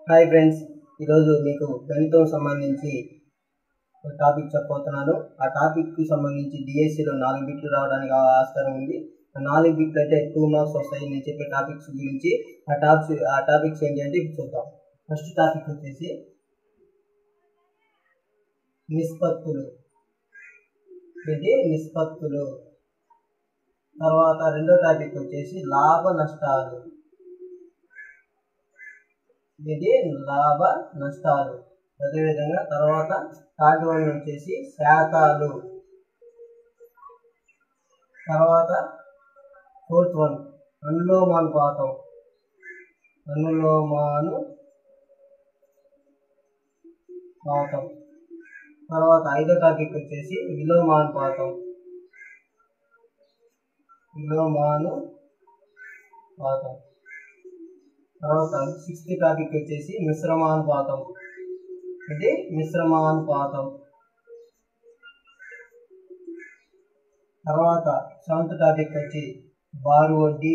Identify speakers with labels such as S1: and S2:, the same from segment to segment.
S1: hi friends ఈరోజు మీకు గణితం సంబంధించి ఒక టాపిక్ చెప్పబోతున్నాను ఆ టాపిక్కి సంబంధించి డిఎస్సిలో నాలుగు బిట్లు రావడానికి ఆస్కారం ఉంది ఆ నాలుగు బిట్లు అంటే టూ మార్క్స్ వస్తాయి నేను చెప్పే టాపిక్స్ గురించి ఆ టాపిక్స్ ఆ టాపిక్స్ ఏంటి అంటే ఇప్పుడు చూద్దాం ఫస్ట్ టాపిక్ వచ్చేసి నిష్పత్తులు ఇది నిష్పత్తులు తర్వాత రెండో టాపిక్ వచ్చేసి లాభ నష్టాలు ఇది లాభ నష్టాలు అదేవిధంగా తర్వాత థర్డ్ వన్ వచ్చేసి శాతాలు తర్వాత ఫోర్త్ వన్ అనులోమానుపాతం అనులోమాను పాతం తర్వాత ఐదో టాపిక్ వచ్చేసి విలోమానుపాతం విలోమాను పాతం తర్వాత సిక్స్త్ టాపిక్ వచ్చేసి మిశ్రమానుపాతం ఇది మిశ్రమానుపాతం తర్వాత సెవెంత్ టాపిక్ వచ్చి బారు వడ్డీ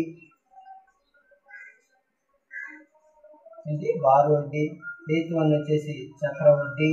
S1: ఇది బారు వడ్డీ ఎయిత్ వన్ వచ్చేసి చక్రవడ్డీ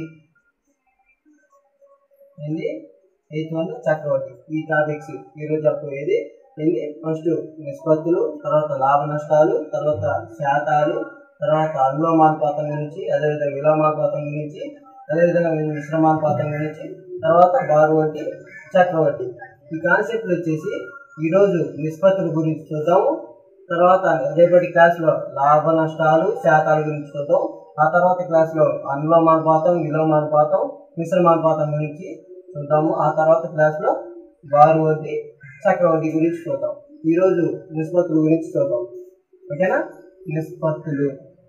S1: ఏంది ఎయిత్ వన్ చక్రవడ్డీ ఈ టాపిక్స్ ఈరోజు చెప్పేది ఏంది ఫస్ట్ నిష్పత్తులు తర్వాత లాభ నష్టాలు తర్వాత శాతాలు తర్వాత అనులోమానుపాతం గురించి అదేవిధంగా విలోమానుపాతం గురించి అదేవిధంగా మిశ్రమానుపాతం గురించి తర్వాత బారు వడ్డీ చక్రవడ్డీ ఈ కాన్సెప్ట్లు వచ్చేసి ఈరోజు నిష్పత్తుల గురించి చూద్దాము తర్వాత రేపటి క్లాస్లో లాభ నష్టాలు శాతాల గురించి చూద్దాం ఆ తర్వాత క్లాస్లో అనులోమానుపాతం విలోమానుపాతం మిశ్రమానుపాతం గురించి చూద్దాము ఆ తర్వాత క్లాస్లో బారు వడ్డీ చక్రవడ్డీ గురించి చూద్దాం ఈరోజు నిష్పత్తుల గురించి చూద్దాం ఓకేనా నిష్పత్తులు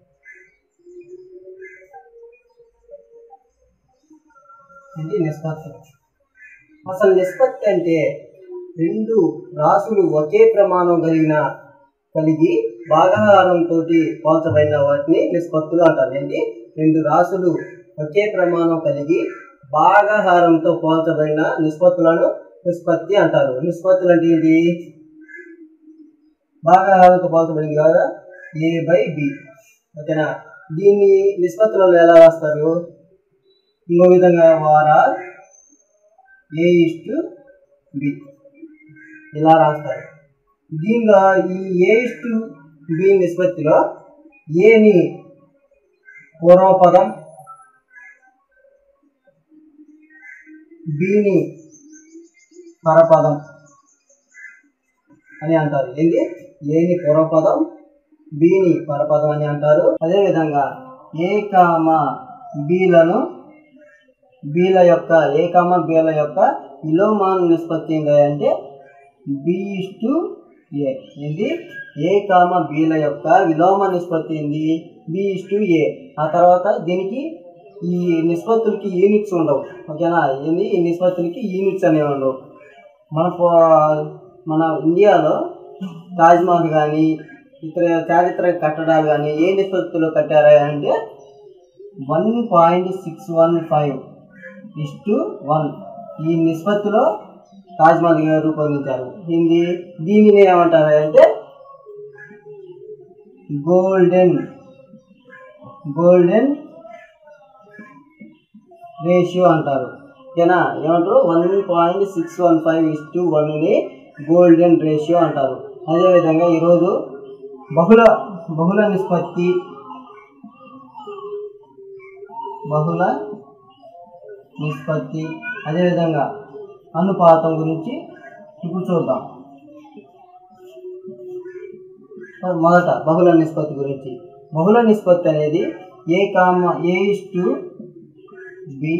S1: ఇది నిష్పత్తులు అసలు నిష్పత్తి అంటే రెండు రాసులు ఒకే ప్రమాణం కలిగిన కలిగి భాగాహారంతో పోల్చబడిన వాటిని నిష్పత్తులు అంటారు ఏంటి రెండు రాసులు ఒకే ప్రమాణం కలిగి భాగాహారంతో పోల్చబడిన నిష్పత్తులను నిష్పత్తి అంటారు నిష్పత్తులు అంటే ఏంటి భాగాహారంతో పోల్చబడింది కదా ఏ బై బి ఓకేనా దీన్ని నిష్పత్తులలో ఎలా రాస్తారు ఇంకో విధంగా వారా ఏ ఇస్టు బి ఇలా రాస్తారు దీనిలో ఈ ఏ ఇస్టు బి నిష్పత్తిలో ఏని పూర్వపదం బిని పరపదం అని అంటారు ఏంది ఏని పూర్వపదం బిని పరపదం అని అంటారు అదేవిధంగా ఏ కామ బీలను బీల యొక్క ఏ కామ బీల యొక్క విలోమాన నిష్పత్తి ఏంటి అంటే బి టు ఏ ఇది ఏ కామ బీల యొక్క విలోమ నిష్పత్తి ఏంది బి టు ఏ ఆ తర్వాత దీనికి ఈ నిష్పత్తులకి యూనిట్స్ ఉండవు ఓకేనా ఏంది ఈ నిష్పత్తులకి యూనిట్స్ అనేవి ఉండవు మన పో- మన ఇండియాలో తాజ్మహల్ కానీ ఇతర చారిత్రక కట్టడాలు కానీ ఏ నిష్పత్తిలో కట్టారా అంటే one point six one five is to one ఈ నిష్పత్తిలో తాజ్మహల్ గారు రూపొందించారు దీన్ని దీనిని ఏమంటారు అంటే గోల్డెన్ గోల్డెన్ రేషియో అంటారు ఓకేనా ఏమంటారు one point six one five is to వన్ని గోల్డెన్ రేషియో అంటారు అదేవిధంగా ఈరోజు బహుళ బహుళ నిష్పత్తి బహుళ నిష్పత్తి అదేవిధంగా అనుపాతం గురించి ఇప్పుడు చూద్దాం మొదట బహుళ నిష్పత్తి గురించి బహుళ నిష్పత్తి అనేది A comma A is to B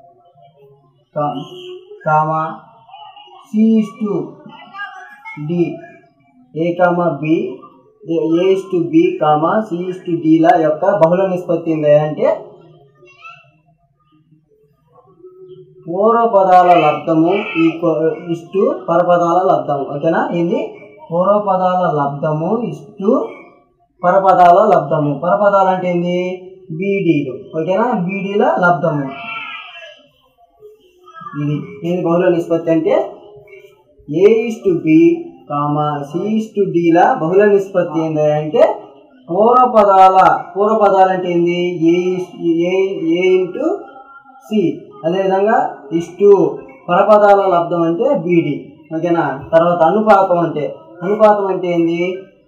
S1: comma C is to D A comma B A is to B comma C is to డిల యొక్క బహుళ నిష్పత్తి ఏంటి అంటే పూర్వపదాల లబ్ధము ఇష్టు పరపదాల లబ్ధము ఓకేనా ఇది పూర్వపదాల లబ్ధము ఇష్టు పరపదాల లబ్ధము పరపదాలు అంటే ఏంది బీడీలు ఓకేనా బీడీల లబ్ధము ఇది దీని బహుళ నిష్పత్తి అంటే A is to B comma C is to డిల బహుళ నిష్పత్తి ఏంటంటే పూర్వపదాల పూర్వపదాలు అంటే ఏంది ఏ ఏ ఏ ఇంటూ సి అదేవిధంగా ఇష్టు పరపదాల లబ్ధం అంటే బీడి ఓకేనా తర్వాత అనుపాతం అంటే అనుపాతం అంటే ఏంది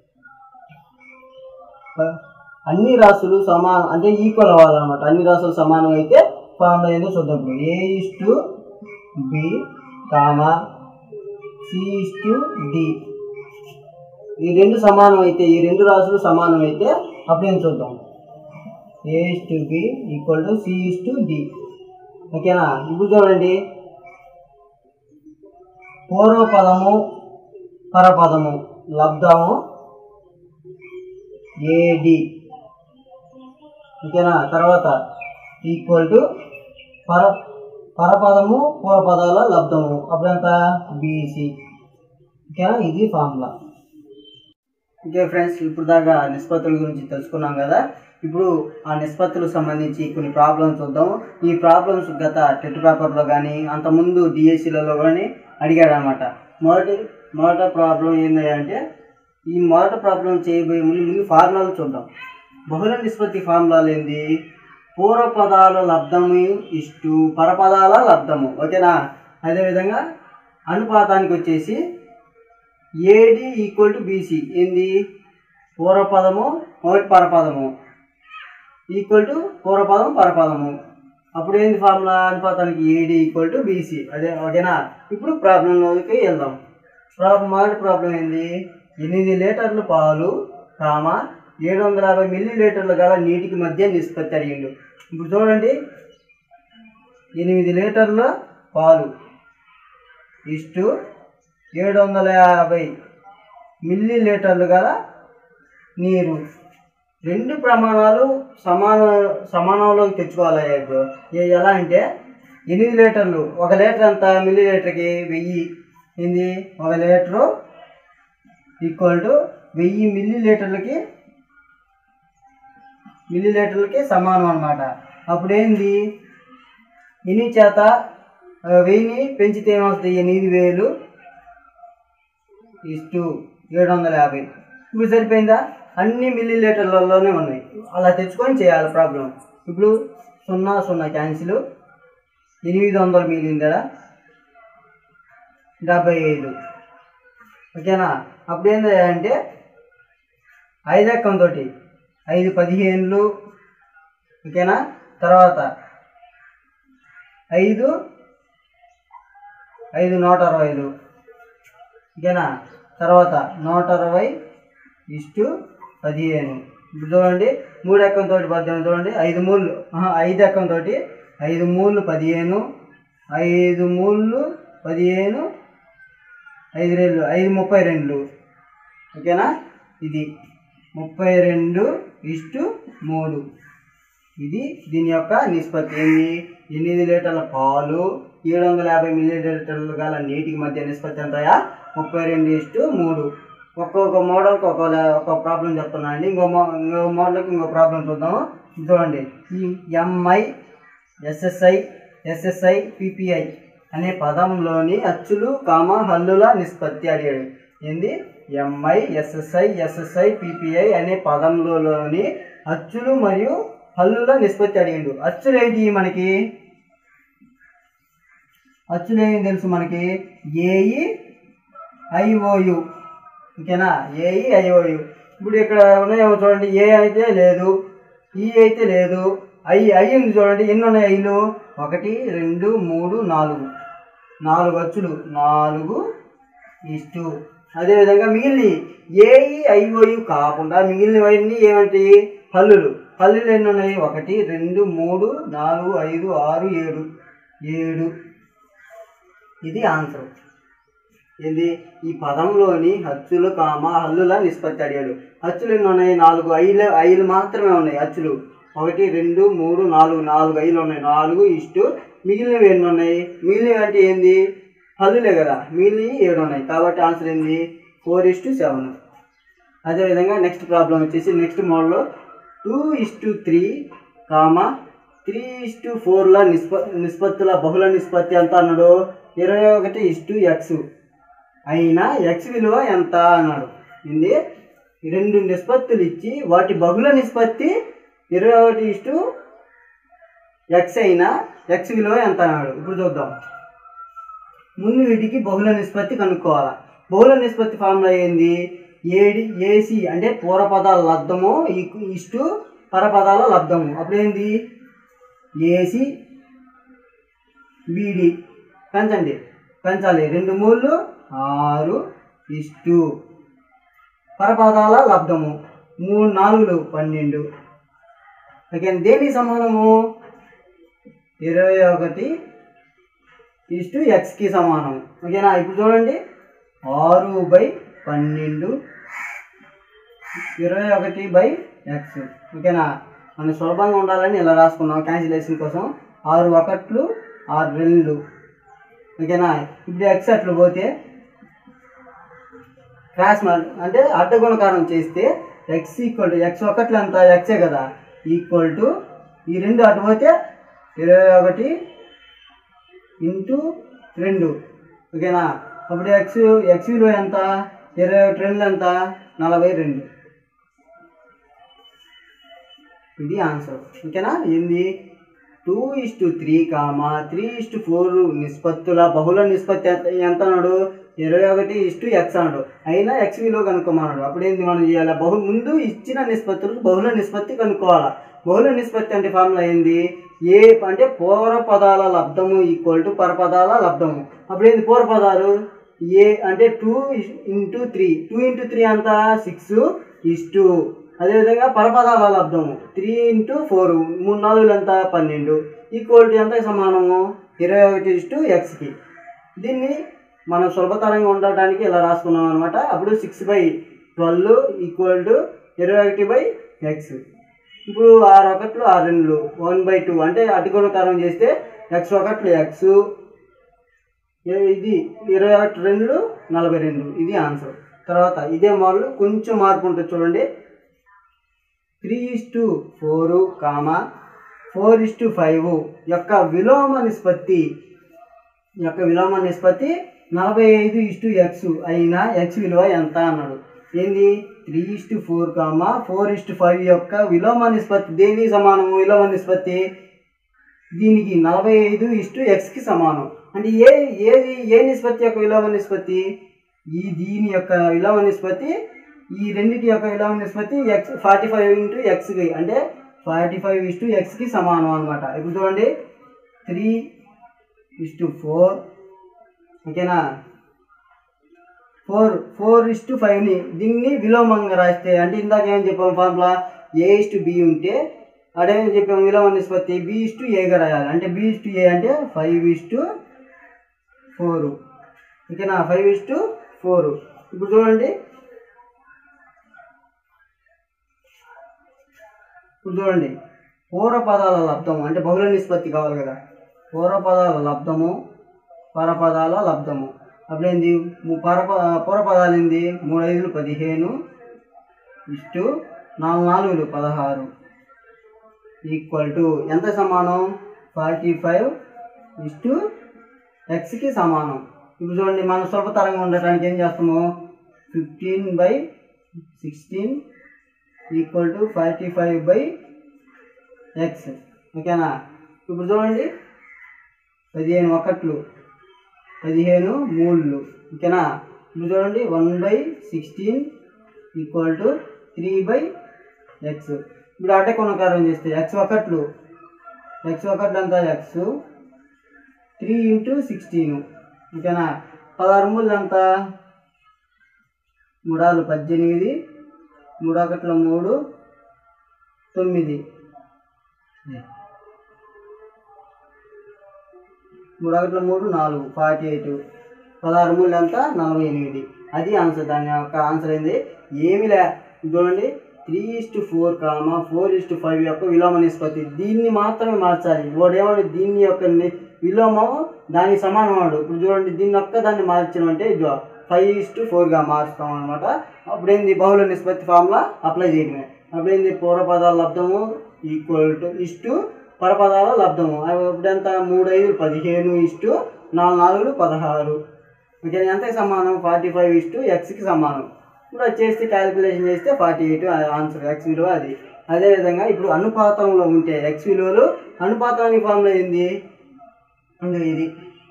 S1: ప- అన్ని రాసులు సమానం అంటే ఈక్వల్ అవ్వాలన్నమాట అన్ని రాసులు సమానం అయితే ఫార్ములా ఏదో చూద్దాం ఇప్పుడు A is to B comma C is to D ఈ రెండు సమానం అయితే ఈ రెండు రాసులు సమానం అయితే అప్పుడేం చూద్దాం A is to B equal to C is to D ఓకేనా ఇప్పుడు చూడండి పూర్వపదము పరపదము లబ్ధము ఏడి ఓకేనా తర్వాత ఈక్వల్ టు పర పరపదము పూర్వపదాల లబ్ధము అప్పుడెంత బీసీ ఓకేనా ఇది ఫార్ములా ఓకే ఫ్రెండ్స్ ఇప్పుడు దాకా నిష్పత్తుల గురించి తెలుసుకున్నాం కదా ఇప్పుడు ఆ నిష్పత్తులకు సంబంధించి కొన్ని ప్రాబ్లమ్స్ చూద్దాం ఈ ప్రాబ్లమ్స్ గత టెట్ పేపర్లో కానీ అంతకుముందు డిఎస్సిలలో కానీ అడిగాడు అనమాట మొదటి మొదట ప్రాబ్లం ఏంటి అంటే ఈ మొదటి ప్రాబ్లం చేయబోయే ముందు ముందు ఫార్ములాలు చూద్దాం బహుళ నిష్పత్తి ఫార్ములాలు ఏంది పూర్వపదాల లబ్ధము ఇష్టు పరపదాల లబ్ధము ఓకేనా అదేవిధంగా అనుపాతానికి వచ్చేసి ఏడి ఈక్వల్ టు బీసీ ఏంది పూర్వపదము ఒకటి పరపదము ఈక్వల్ టు పూర్వపదం పరపదము అప్పుడు ఏంది ఫార్ములా అనుపాతానికి ఏడి ఈక్వల్ టు బీసీ అదే ఓకేనా ఇప్పుడు ప్రాబ్లంలోకి వెళ్దాం ప్రాబ్లం మొదటి ప్రాబ్లం ఏంది ఎనిమిది లీటర్లు పాలు కామ ఏడు వందల యాభై మిల్లీ లీటర్లు గల నీటికి మధ్య నిష్పత్తి అడిగిండు ఇప్పుడు చూడండి ఎనిమిది లీటర్ల పాలు ఇష్టు ఏడు వందల యాభై మిల్లీ లీటర్లు గల నీరు రెండు ప్రమాణాలు సమాన సమానంలోకి తెచ్చుకోవాలి ఇప్పుడు ఏ- ఎలా అంటే ఎనిమిది లీటర్లు ఒక లీటర్ ఎంత మిల్లీ లీటర్కి వెయ్యి ఏంది ఒక లీటరు ఈక్వల్ టు వెయ్యి మిల్లీ లీటర్లకి మిల్లీ లీటర్లకి సమానం అనమాట అప్పుడు ఏంది ఎనిమిది చేత ఆ, వెయ్యిని పెంచితే ఏమొస్తుంది ఎనిమిది వేలు ఇస్టు ఏడు వందల యాభై ఇప్పుడు సరిపోయిందా అన్ని మిల్లీ లీటర్లలోనే ఉన్నాయి అలా తెచ్చుకొని చేయాలి ప్రాబ్లం ఇప్పుడు సున్నా సున్నా క్యాన్సిల్ ఎనిమిది వందలు మిగిలిందా డెబ్బై ఐదు ఓకేనా అప్పుడు ఏంది అంటే ఐదు ఎక్కంతో ఐదు పదిహేనులు ఓకేనా తర్వాత ఐదు ఐదు నూట అరవై ఐదు ఓకేనా తర్వాత నూట అరవై ఇష్టు పదిహేను ఇప్పుడు చూడండి మూడు ఎక్కంతో పద్దెనిమిది చూడండి ఐదు మూళ్ళు ఆహా, ఐదు ఎక్కంతో ఐదు మూళ్ళు పదిహేను ఐదు మూళ్ళు పదిహేను ఐదు రెండు ఐదు ముప్పై రెండు ఓకేనా ఇది ముప్పై రెండు ఇష్టు మూడు ఇది దీని యొక్క నిష్పత్తి ఏంది ఎనిమిది లీటర్ల పాలు ఏడు వందల యాభై మిల్లీ లీటర్లు గల నీటికి మధ్య నిష్పత్తి ఎంతయా ముప్పై రెండు ఇష్టు మూడు ఒక్కొక్క మోడల్కి ఒక్కొక్క ఒక ప్రాబ్లం చెప్తున్నా అండి ఇంకో మో ఇంకో మోడల్కి ఇంకో ప్రాబ్లం చూద్దాము ఇది చూడండి ఈ ఎంఐ ఎస్ఎస్ఐ ఎస్ఎస్ఐ పిపిఐ అనే పదంలోని అచ్చులు కామ హల్లుల నిష్పత్తి అడిగాడు ఏంది ఎంఐ ఎస్ఎస్ఐ ఎస్ఎస్ఐ పిపిఐ అనే పదంలోని అచ్చులు మరియు హల్లుల నిష్పత్తి అడిగిండు అచ్చులు ఏంటి మనకి అచ్చులు ఏంటి తెలుసు మనకి ఏఈ ఐఓయు ఓకేనా ఏఈ ఐఓయు ఇప్పుడు ఇక్కడ ఉన్నాయేమో చూడండి ఏ అయితే లేదు ఈ అయితే లేదు ఐ ఐ ఉంది చూడండి ఎన్ని ఉన్నాయి ఐలు ఒకటి రెండు మూడు నాలుగు నాలుగు అచ్చులు నాలుగు ఇష్టు అదేవిధంగా మిగిలిన ఏఈ ఐఓయు కాకుండా మిగిలినవన్నీ ఏమంటే హల్లులు హల్లులు ఎన్ని ఉన్నాయి ఒకటి రెండు మూడు నాలుగు ఐదు ఆరు ఏడు ఏడు ఇది ఆన్సర్ ఏంది ఈ పదంలోని హచ్చులు కామ హల్లుల నిష్పత్తి అడిగాడు హచ్చులు ఎన్ని ఉన్నాయి నాలుగు ఐలు ఐలు మాత్రమే ఉన్నాయి హచ్చులు ఒకటి రెండు మూడు నాలుగు నాలుగు ఐలు ఉన్నాయి నాలుగు ఇష్టు మిగిలినవి ఎన్ని ఉన్నాయి మిగిలినవి అంటే ఏంది హల్లులే కదా మిగిలినవి ఏడు ఉన్నాయి కాబట్టి ఆన్సర్ ఏంది ఫోర్ ఇస్టు సెవెన్ అదేవిధంగా నెక్స్ట్ ప్రాబ్లం వచ్చేసి నెక్స్ట్ మోడల్లో two is to three comma three is to ఫోర్ల నిష్ప నిష్పత్తుల బహుళ నిష్పత్తి ఎంత అన్నాడు ఇరవై ఒకటి ఇస్టు ఎక్స్ అయినా ఎక్స్ విలువ ఎంత అన్నాడు ఇది రెండు నిష్పత్తులు ఇచ్చి వాటి బహుళ నిష్పత్తి ఇరవై ఒకటి ఇష్టు ఎక్స్ అయినా ఎక్స్ విలువ ఎంత అన్నాడు ఇప్పుడు చూద్దాం ముందు వీటికి బహుళ నిష్పత్తి కనుక్కోవాలి బహుళ నిష్పత్తి ఫార్ములా ఏంది ఏడి ఏసి అంటే పూర్వపదాల లబ్ధము ఈక్వ- ఇష్టు పరపదాల లబ్ధము అప్పుడు ఏంది ఏసి బీడి పెంచండి పెంచాలి రెండు మూడు ఆరు ఇష్టు పరపదాల లబ్ధము మూడు నాలుగులు పన్నెండు ఓకే దేనికి సమానము ఇరవై ఒకటి ఇష్టు ఎక్స్కి సమానం ఓకేనా ఇప్పుడు చూడండి ఆరు బై పన్నెండు ఇరవై ఒకటి బై ఎక్స్ ఓకేనా మనం సులభంగా ఉండాలని ఇలా రాసుకున్నాం క్యాన్సిలేషన్ కోసం ఆరు ఒకట్లు ఆరు రెండు ఓకేనా ఇప్పుడు ఎక్స్ అట్లు పోతే క్రాస్ మార్ అంటే అడ్డగుణకారం చేస్తే ఎక్స్ ఈక్వల్ టు ఎక్స్ ఒకట్లు ఎంత ఎక్సే కదా ఈక్వల్ టు ఈ రెండు అటు పోతే ఇరవై ఒకటి ఇంటూ రెండు ఓకేనా అప్పుడు ఎక్స్ ఎక్స్ విలువ ఎంత ఇరవై ఒకటి రెండు ఎంత నలభై రెండు ఇది ఆన్సర్ ఓకేనా ఏంది two is to three comma three is to four నిష్పత్తుల బహుళ నిష్పత్తి ఎంత ఎంత అన్నాడు ఇరవై ఒకటి ఇస్ టు ఎక్స్ అన్నాడు అయినా ఎక్స్ విలువ కనుక్కోమన్నాడు అప్పుడు ఏంది మనం చేయాలి బహు ముందు ఇచ్చిన నిష్పత్తులకు బహుళ నిష్పత్తి కనుక్కోవాలి బహుళ నిష్పత్తి అంటే ఫార్ములా ఏంది ఏ అంటే పూర్వ పదాల లబ్ధము ఈక్వల్ టు పరపదాల లబ్ధము అప్పుడు ఏంది పూర్వ పదాలు ఏ అంటే two into three two into three అంత సిక్స్ ఇస్ టూ అదేవిధంగా పరపదాల లబ్ధము త్రీ ఇంటూ ఫోర్ మూడు నాలుగులు ఎంత పన్నెండు ఈక్వల్ టు ఎంత సమానము ఇరవై ఒకటి ఇస్ టు ఎక్స్కి దీన్ని మనం సులభతరంగా ఉండటానికి ఇలా రాసుకున్నాం అనమాట అప్పుడు six by twelve equal to ఇరవై ఒకటి బై ఎక్స్ ఇప్పుడు ఆరు ఒకట్లు ఆరు రెండు వన్ బై టూ అంటే అటుగుణకారం చేస్తే ఎక్స్ ఒకట్లు ఎక్స్ ఇది ఇరవై ఒకటి రెండు నలభై రెండు ఇది ఆన్సర్ తర్వాత ఇదే మార్లు కొంచెం మార్పు ఉంటుంది చూడండి three is to four comma four is to five యొక్క విలోమ నిష్పత్తి యొక్క విలోమ నిష్పత్తి నలభై ఐదు ఇస్టు ఎక్స్ అయినా ఎక్స్ విలువ ఎంత అన్నాడు ఏంది three is to four comma four is to five యొక్క విలోమ నిష్పత్తి దేనికి సమానం విలోమ నిష్పత్తి దీనికి నలభై ఐదు ఇస్టు ఎక్స్కి సమానం అంటే ఏ ఏది ఏ నిష్పత్తి యొక్క విలోమ నిష్పత్తి ఈ దీని యొక్క విలోమ నిష్పత్తి ఈ రెండింటి యొక్క విలోమ నిష్పత్తి ఎక్స్ ఫార్టీ ఫైవ్ ఇంటూ ఎక్స్కి అంటే ఫార్టీ ఫైవ్ ఇస్టు ఎక్స్కి సమానం అనమాట ఇప్పుడు చూడండి త్రీ ఇస్టు ఫోర్ ఓకేనా ఫోర్ ఫోర్ ఇస్ టు ఫైవ్ని దీన్ని విలోమంగా రాస్తే అంటే ఇందాక ఏం చెప్పాం formula A is to B ఉంటే అదేం చెప్పాం విలోమ నిష్పత్తి బి ఇస్ టు ఏగా రాయాలి అంటే బి ఇస్ టు ఏ అంటే ఫైవ్ ఇస్ టు ఫోర్ ఓకేనా ఫైవ్ ఇస్ టు ఫోర్ ఇప్పుడు చూడండి ఇప్పుడు చూడండి పూర్వపదాల లబ్ధము అంటే బహుళ నిష్పత్తి కావాలి కదా పూర్వపదాల లబ్ధము పరపదాల లబ్ధము అప్పుడేంది ము- పరప పూర్వపదాలు ఏంది మూడు ఐదులు పదిహేను ఇష్టు నాలుగు నాలుగులు పదహారు ఈక్వల్ టు ఎంత సమానం ఫార్టీ ఫైవ్ ఇష్టు ఎక్స్కి సమానం ఇప్పుడు చూడండి మనం సులభతరంగా ఉండటానికి ఏం చేస్తాము fifteen by sixteen equal to forty five by X ఓకేనా ఇప్పుడు చూడండి పదిహేను ఒకట్లు పదిహేను మూడులు ఓకేనా ఇప్పుడు చూడండి one by sixteen equal to three by X ఇప్పుడు అడ్డ కొనకారం చేస్తే ఎక్స్ ఒకట్లు ఎక్స్ ఒకట్లు ఎంత ఎక్స్ త్రీ ఇంటూ సిక్స్టీన్ ఓకేనా పదహారు మూడు ఎంత మూడాలు పద్దెనిమిది మూడు ఒకట్ల మూడు తొమ్మిది మూడు ఒకట్ల మూడు నాలుగు ఫార్టీ ఎయిట్ పదహారు మూడు ఎంత నలభై ఎనిమిది అది ఆన్సర్ దాని యొక్క ఆన్సర్ ఏంది ఏమి లే చూడండి three is to four comma four is to five యొక్క విలోమ నిష్పత్తి దీన్ని మాత్రమే మార్చాలి వాడు ఏమన్నాడు దీన్ని యొక్క ని- విలోమం దానికి సమానం వాడు ఇప్పుడు చూడండి దీన్ని ఒక్క దాన్ని మార్చడం ఇదిగో ఫైవ్ ఇస్ట్ ఫోర్గా మారుస్తాం అనమాట అప్పుడు ఏంది బహుళ నిష్పత్తి ఫార్ములా అప్లై చేయడమే అప్పుడు ఏంది పూర్వపదాల లబ్ధము ఈక్వల్ టు ఇస్టు పరపదాల లబ్ధము అవి ఇప్పుడు ఎంత మూడు ఐదు పదిహేను ఇస్టు నాలుగు నాలుగు పదహారు ఓకే ఎంత సమానం ఫార్టీ ఫైవ్ ఇస్టు ఎక్స్కి సమానం ఇప్పుడు అది చేస్తే క్యాలిక్యులేషన్ చేస్తే ఫార్టీ ఎయిట్ ఆన్సర్ ఎక్స్ విలువ అది అదేవిధంగా ఇప్పుడు అనుపాతంలో ఉంటే ఎక్స్ విలువలు అనుపాతానికి ఫార్ములా ఏంది ఇంకా ఇది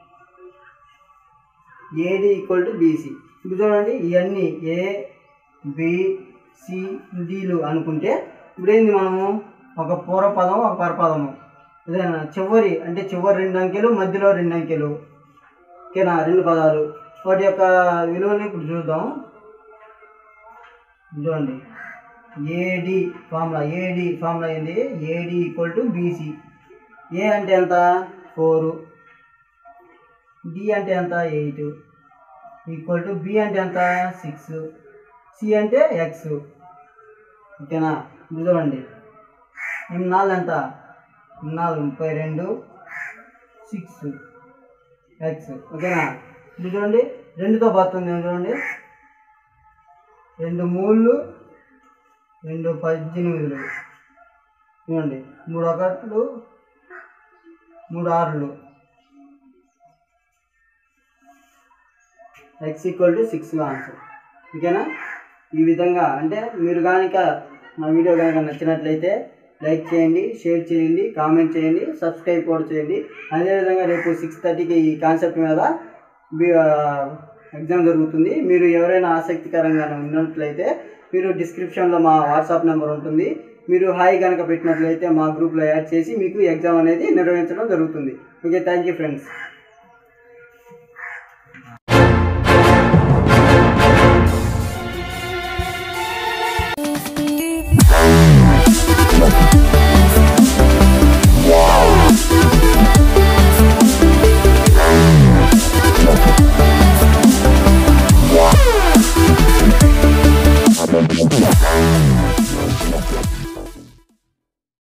S1: ఏడి ఈక్వల్ టు బీసీ ఇప్పుడు చూడండి ఇవన్నీ ఏ బి సి డీలు అనుకుంటే ఇప్పుడు ఏంది మనము ఒక పూర్వపదం ఒక పరపదము అదేనా చివరి అంటే చివరి రెండు అంకెలు మధ్యలో రెండు అంకెలు ఓకేనా రెండు పదాలు వాటి యొక్క విలువని ఇప్పుడు చూద్దాం చూడండి ఏడి ఫార్ములా ఏడి ఫార్ములా ఏంది AD equal to BC A అంటే ఎంత ఫోరు డి అంటే ఎంత ఎయిట్ ఈక్వల్ టు బి అంటే ఎంత సిక్స్ సి అంటే ఎక్స్ ఓకేనా ఇది చూడండి ఇన్నాళ్ళు ఎంత ఇన్నాళ్ళు ముప్పై రెండు సిక్స్ ఎక్స్ ఓకేనా ఇది చూడండి రెండుతో పోతుంది చూడండి రెండు మూళ్ళు రెండు పద్దెనిమిదిలు చూడండి మూడు ఒకట్లు మూడు ఆరులు X equal to six answer ఓకేనా ఈ విధంగా అంటే మీరు కనుక మా వీడియో కనుక నచ్చినట్లయితే లైక్ చేయండి షేర్ చేయండి కామెంట్ చేయండి సబ్స్క్రైబ్ కూడా చేయండి అదేవిధంగా రేపు సిక్స్ థర్టీకి ఈ కాన్సెప్ట్ మీద బి- ఆ, ఎగ్జామ్ జరుగుతుంది మీరు ఎవరైనా ఆసక్తికరంగా ఉన్నట్లయితే మీరు డిస్క్రిప్షన్లో మా వాట్సాప్ నెంబర్ ఉంటుంది మీరు హాయ్ కనుక పెట్టినట్లయితే మా గ్రూప్లో యాడ్ చేసి మీకు ఎగ్జామ్ అనేది నిర్వహించడం జరుగుతుంది ఓకే థ్యాంక్ యూ ఫ్రెండ్స్